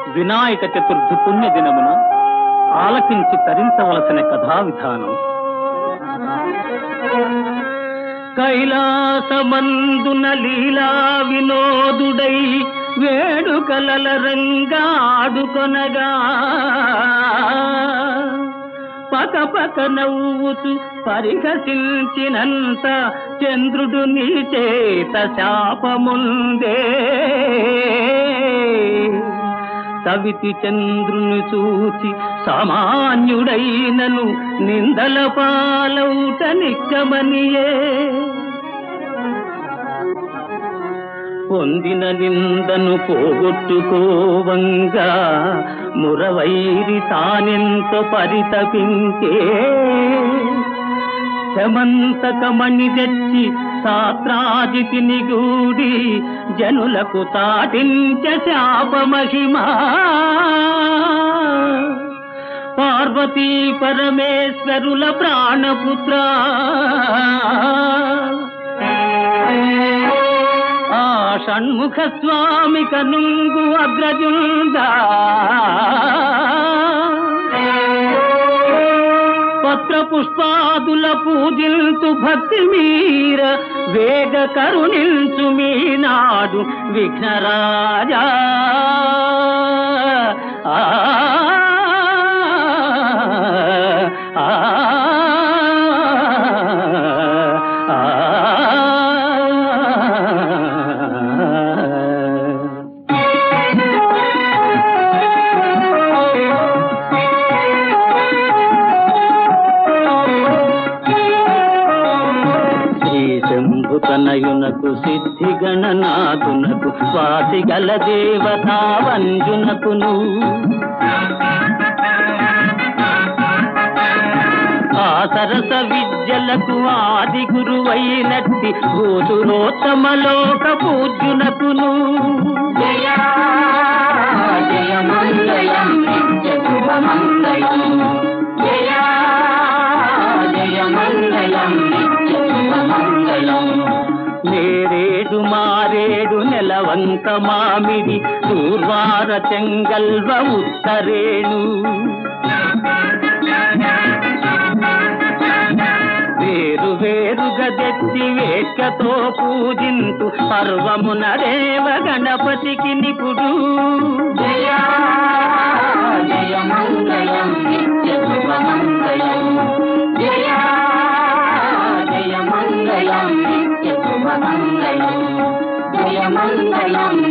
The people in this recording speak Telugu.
వినాయక చతుర్థి పుణ్య దినమున ఆలకించి తరించవలసిన కథా విధానం కైలాసమందున లీలా వినోదుడై వేడుకలల రంగాడుకొనగా పక పక నవ్వుతూ పరిహసించినంత చంద్రుడు నీ చేత శాపముందే సవితి చంద్రుని చూచి సామాన్యుడైనను నిందల పాలౌట నిక్కమనియే పొందిన నిందను పోగొట్టుకోవంగా మురవైరి తానెంతో పరితపించే శమంతకమణి తెచ్చి సాత్రాజితిని గూడి జనులకు తాటించ శాప మహిమా పార్వతీ పరమేశ్వరుల ప్రాణపుత్ర ఆ షణ్ముఖ స్వామి కనుంగు అగ్రజుందా పత్ర పుష్పాదుల పూజింతు భక్తి మీర వేగ కరుణించు మీనాడు విఘ్నరాజా ఆ ఆ, ఆ. శ్రీ శంభుతనయునకు సిద్ధి గణనాథునకు స్వాతి గల దేవతా వంజునకును ఆ సరస విద్యలకు ఆది గురువైనట్టి భూసురోత్తమలోక పూజ్యునకును నేరేడు మారేడు నెలవంక మామిడి దూర్వార చెంగల్వ ఉత్తరేణు వేరు వేరుగా తెచ్చి వేట్కతో పూజింతు పర్వమున దేవ గణపతికి నిపుడు జయ మంగళం